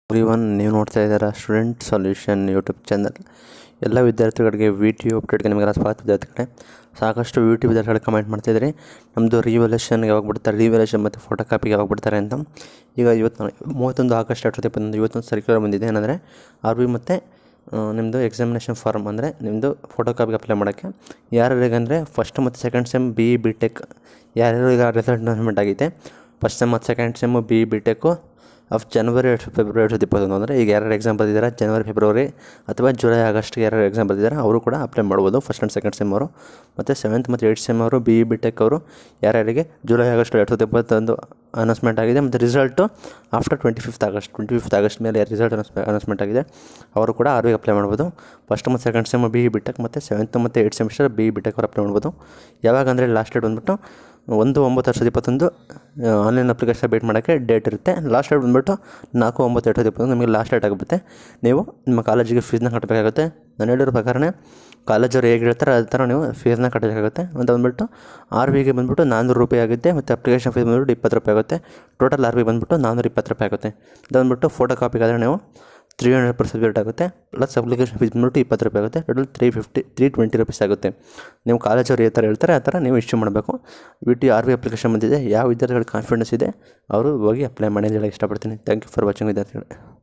every one ನೀವು ನೋಡ್ತಾ ಇದ್ದೀರಾ ಸ್ಟೂಡೆಂಟ್ ಸೊಲ್ಯೂಷನ್ ಯೂಟ್ಯೂಬ್ ಚಾನಲ್ ಎಲ್ಲ ವಿದ್ಯಾರ್ಥಿಗಳಿಗೆ ವಿ ಟಿ ಯು ಅಪ್ಡೇಟ್ಗೆ ನಿಮಗೆಲ್ಲ ಸ್ವಾಗತ ವಿದ್ಯಾರ್ಥಿಗಳೇ ಸಾಕಷ್ಟು ವಿ ಟಿ ವಿದ್ಯಾರ್ಥಿಗಳು ಕಮೆಂಟ್ ಮಾಡ್ತಿದ್ರಿ ನಮ್ಮದು ರಿವ್ಯಾಲ್ಯೂಷನ್ ಯಾವಾಗ ಬಿಡ್ತಾರೆ ರಿವ್ಯಾಲ್ಯೂಷನ್ ಮತ್ತು ಫೋಟೋ ಕಾಪಿಗೆ ಯಾವಾಗ ಬಿಡ್ತಾರೆ ಅಂತ ಈಗ ಇವತ್ತು ಮೂವತ್ತೊಂದು ಆಗಸ್ಟ್ ಎರಡು ಸಾವಿರದ ಇಪ್ಪತ್ತೊಂದು ಇವತ್ತೊಂದು ಸರ್ಕ್ಯುಲರ್ ಬಂದಿದೆ ಏನಂದರೆ ಆರ್ ಬಿ ಮತ್ತು ನಿಮ್ಮದು ಎಕ್ಸಾಮಿನೇಷನ್ ಫಾರ್ಮ್ ಅಂದರೆ ನಿಮ್ಮದು ಫೋಟೋ ಕಾಪಿಗೆ ಅಪ್ಲೈ ಮಾಡೋಕ್ಕೆ ಯಾರ್ಯಾರಿಗೆ ಅಂದರೆ ಫಸ್ಟ್ ಮತ್ತು second sem B E B tech ಯಾರ್ಯಾರು ಈಗ ರಿಸಲ್ಟ್ ಅನೌನ್ಸ್ಮೆಂಟ್ ಆಗೈತೆ ಫಸ್ಟ್ ಸೆಮ್ ಮತ್ತು second sem B E B tech of ಜನವರಿ ಎರಡು ಸಾವಿರದ ಫೆಬ್ರವರಿ ಎರಡು ಸಾವಿರದ ಇಪ್ಪತ್ತೊಂದು ಅಂದರೆ ಈಗ ಯಾರು ಎಕ್ಸಾಮ್ ಬರ್ದಿದ್ದಾರೆ ಜನವರಿ ಫೆಬ್ರವರಿ ಅಥವಾ ಜುಲೈ ಆಗಸ್ಟ್ಗೆ ಯಾರು ಎಕ್ಸಾಮ್ ಬರ್ದಿದ್ದಾರೆ ಅವರು ಕೂಡ ಅಪ್ಲೈ ಮಾಡ್ಬೋದು ಫಸ್ಟ್ ಆ್ಯಂಡ್ ಸೆಕೆಂಡ್ ಸೆಮ್ ಅವರು ಮತ್ತು ಸೆವೆಂತ್ ಮತ್ತು ಏಯ್ಟ್ ಸೆಮ್ ಅವರು ಬಿ ಇ ಬಿ ಟೆಕ್ ಅವರು ಯಾರ್ಯಾರಿಗೆ ಜುಲೈ ಆಗಸ್ಟ್ ಎರಡು ಸಾವಿರದ ಇಪ್ಪತ್ತೊಂದು ಅನೌನ್ಸ್ಮೆಂಟ್ ಆಗಿದೆ ಮತ್ತು result after twenty fifth August twenty fifth August ಮೇಲೆ ಯಾರು ರಿಸಲ್ಟ್ ಅನೌನ್ಸ್ಮೆಂಟ್ ಆಗಿದೆ ಅವರು ಕೂಡ ಆರ್ವಿಗೆ ಅಪ್ಲೈ ಮಾಡ್ಬೋದು ಫಸ್ಟ್ ಮತ್ತು second sem B E B tech ಮತ್ತು ಸೆವೆಂತ್ ಮತ್ತು eighth semester B E B tech ಅವ್ರು ಅಪ್ಲೈ ಮಾಡ್ಬೋದು ಯಾವಾಗ ಅಂದರೆ ಲಾಸ್ಟ್ ಡೇಟ್ ಬಂದುಬಿಟ್ಟು ಒಂದು ಒಂಬತ್ತು ಎರಡು ಸಾವಿರದ ಇಪ್ಪತ್ತೊಂದು ಆನ್ಲೈನ್ ಅಪ್ಲಿಕೇಶನ್ ಬೇಟ್ ಮಾಡೋಕ್ಕೆ ಡೇಟ್ ಇರುತ್ತೆ ಲಾಸ್ಟ್ ಡೇಟ್ ಬಂದುಬಿಟ್ಟು ನಾಲ್ಕು ಒಂಬತ್ತು ಎರಡು ಸಾವಿರದ ಇಪ್ಪತ್ತೊಂದು ನಿಮಗೆ ಲಾಸ್ಟ್ ಡೇಟ್ ಆಗುತ್ತೆ ನೀವು ನಿಮ್ಮ ಕಾಲೇಜಿಗೆ ಫೀಸ್ನ ಕಟ್ಟಬೇಕಾಗುತ್ತೆ ನಾನು ಹೇಳಿರೋ ಪ್ರಕಾರನೇ ಕಾಲೇಜವ್ರು ಹೇಗೆ ಹೇಳ್ತಾರೆ ಅದೇ ಥರ ನೀವು ಫೀಸ್ನ ಕಟ್ಟಬೇಕಾಗುತ್ತೆ ಅಂತ ಬಂದುಬಿಟ್ಟು ಆರ್ ವಿಗೆ ಬಂದುಬಿಟ್ಟು ನಾನ್ನೂರು ರೂಪಾಯಿ ಆಗುತ್ತೆ ಮತ್ತು ಅಪ್ಲಿಕೇಶನ್ ಫೀಸ್ ಬಂದುಬಿಟ್ಟು ಇಪ್ಪತ್ತು ರೂಪಾಯಿ ಆಗುತ್ತೆ ಟೋಟಲ್ ಆರ್ ವಿ ಬಂದುಬಿಟ್ಟು ನಾನ್ನೂರ ಇಪ್ಪತ್ತು ರೂಪಾಯಿ ಆಗುತ್ತೆ ಅದು ಬಂದುಬಿಟ್ಟು ಫೋಟೋ ಕಾಪಿಗಾದರೆ ನೀವು ತ್ರೀ ಹಂಡ್ರೆಡ್ ಪರ್ಸೆಂಟ್ ರೇಟ್ ಆಗುತ್ತೆ ಪ್ಲಸ್ ಅಪ್ಲಿಕೇಶನ್ ಫೀಸ್ ಬಂದ್ಬಿಟ್ಟು ಇಪ್ಪತ್ತು ರೂಪಾಯಿ ಆಗುತ್ತೆ total three fifty three twenty rupees ಆಗುತ್ತೆ ನೀವು ಕಾಲೇಜವ್ರು ಯಾವ ಥರ ಹೇಳ್ತಾರೆ ಆ ಥರ ನೀವು ಇಶ್ಯೂ ಮಾಡಬೇಕು V T R V application ಬಂದಿದೆ ಯಾವ ವಿದ್ಯಾರ್ಥಿಗಳು ಕಾನ್ಫಿಡೆನ್ಸ್ ಇದೆ ಅವರು ಹೋಗಿ ಅಪ್ಲೈ ಮಾಡಿ ಅಂತ ಹೇಳಕ್ಕೆ ಇಷ್ಟಪಡ್ತೀನಿ ಥ್ಯಾಂಕ್ ಯು ಫಾರ್ ವಾಚಿಂಗ್ ವಿದ್ಯಾರ್ಥಿಗಳು